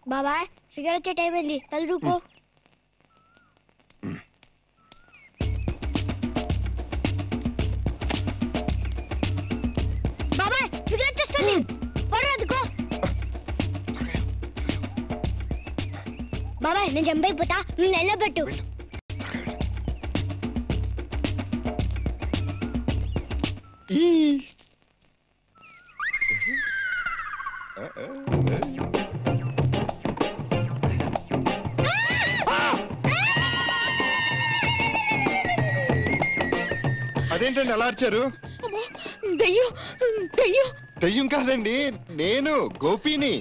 బాబాయ్ ఫిగర్ వచ్చే టైం అయింది తలదూకో బాబాయ్ ఫిగర్ వచ్చేస్తుంది త్వరగా అందుకో బాబాయ్ నేను జంప్ అయిపోతా నువ్వు నిలబెట్టు అదేంటండి అలా అరిచారు అమ్మో, దెయ్యం దెయ్యం దెయ్యం కాదండి నేను గోపిని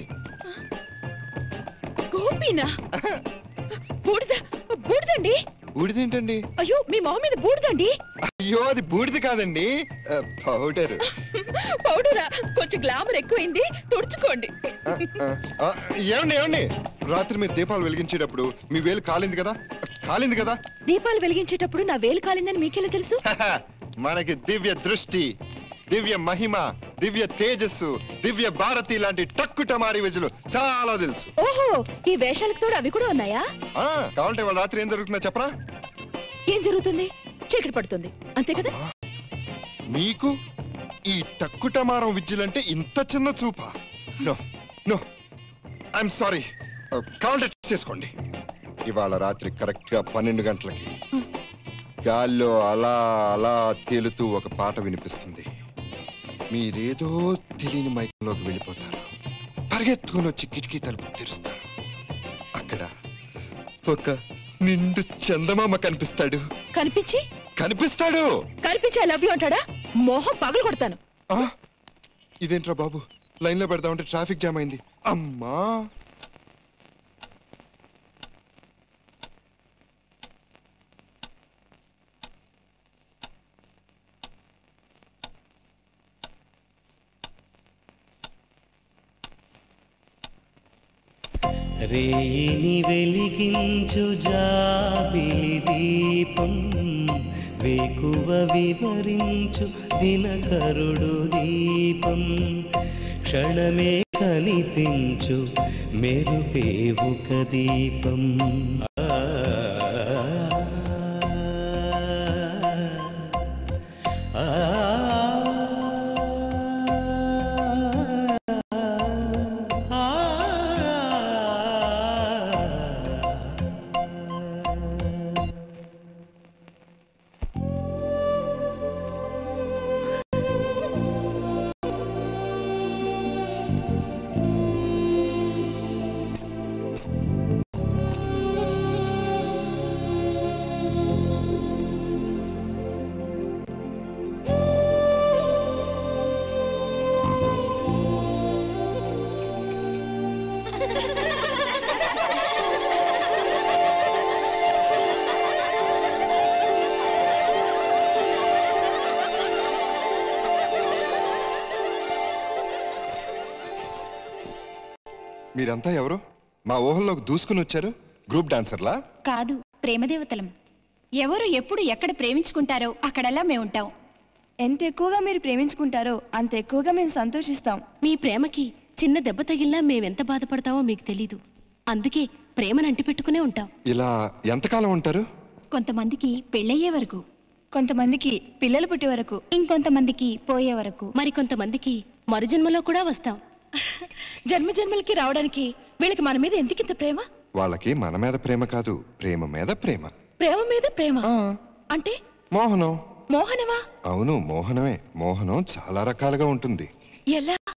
గోపీనా బూడిద బూడిదండి బూడిదేంటండి అయ్యో మీ మొహం మీద బూడిదండి అయ్యో అది బూడిద కాదండి ఆ, పౌడర్ పౌడరా కొంచెం గ్లామర్ ఎక్కువైంది తుడుచుకోండి ఆ, ఆ, ఆ, ఏమండి ఏమండి రాత్రి మీరు దీపాలు వెలిగించేటప్పుడు మీ వేలు కాలింది కదా కాలింది కదా దీపాలు వెలిగించేటప్పుడు నా వేలు కాలిందని మీకెలా తెలుసు మనకి దివ్య దృష్టి దివ్య మహిమ దివ్య తేజస్సు దివ్య భారతి లాంటి టక్కు టమారి విజులు చాలా తెలుసు ఓహో ఈ వేషాలకు తోడు అవి కూడా ఉన్నాయా ఆ, కావాలంటే వాళ్ళ రాత్రి ఏం జరుగుతుందో చెప్పరా ఏం జరుగుతుంది చీకటి పడుతుంది అంతే కదా మీకు ఈ టక్కుటమారం విద్యలంటే ఇంత చిన్న చూపా నో నో ఐఎమ్ సారీ కావాలంటే టెస్ట్ చేసుకోండి ఇవాళ రాత్రి కరెక్ట్ గా పన్నెండు గంటలకి గాల్లో అలా అలా తేలుతూ ఒక పాట వినిపిస్తుంది మీరేదో తెలియని మైకంలోకి వెళ్ళిపోతారు పరిగెత్తుకుని వచ్చి కిటికీ తలుపు తెరుస్తారు అక్కడ ఒక నిండు చందమామ కనిపిస్తాడు కనిపించి కనిపిస్తాడు కనిపించి ఐ లవ్ యూ అంటాడా మొహం పగలు కొడతాను ఆ? ఇదేంట్రా బాబు లైన్ లో పెడదామంటే ట్రాఫిక్ జామ్ అయింది అమ్మా రేయిని వెలిగించు జాబిలి దీపం వేకువ వివరించు దినకరుడు దీపం క్షణమే కనిపించు మెరుపేవుక దీపం ఆ, ఆ, మీరంతా ఎవరు మా ఊహల్లోకి దూసుకుని వచ్చారు గ్రూప్ డాన్సర్లా కాదు ప్రేమదేవతలం ఎవరు ఎప్పుడు ఎక్కడ ప్రేమించుకుంటారో అక్కడలా మేము ఉంటాం ఎంత ఎక్కువగా మీరు ప్రేమించుకుంటారో అంత ఎక్కువగా మేము సంతోషిస్తాం మీ ప్రేమకి చిన్న దెబ్బ తగిలినా మేమెంత బాధపడతామో మీకు తెలీదు అందుకే ప్రేమను అంటిపెట్టుకునే ఉంటాం ఇలా ఎంతకాలం ఉంటారు కొంతమందికి పెళ్ళయ్యే వరకు కొంతమందికి పిల్లలు పుట్టే వరకు ఇంకొంతమందికి పోయే వరకు మరికొంతమందికి మరుజన్మలో కూడా వస్తాం జన్మ జన్మలకి రావడానికి వీళ్ళకి మన మీద ఎందుకింత ప్రేమ వాళ్ళకి మన మీద ప్రేమ కాదు ప్రేమ మీద ప్రేమ ప్రేమ మీద ప్రేమ ఆ, అంటే మోహనం మోహనవా అవును మోహనమే మోహనం చాలా రకాలుగా ఉంటుంది ఎలా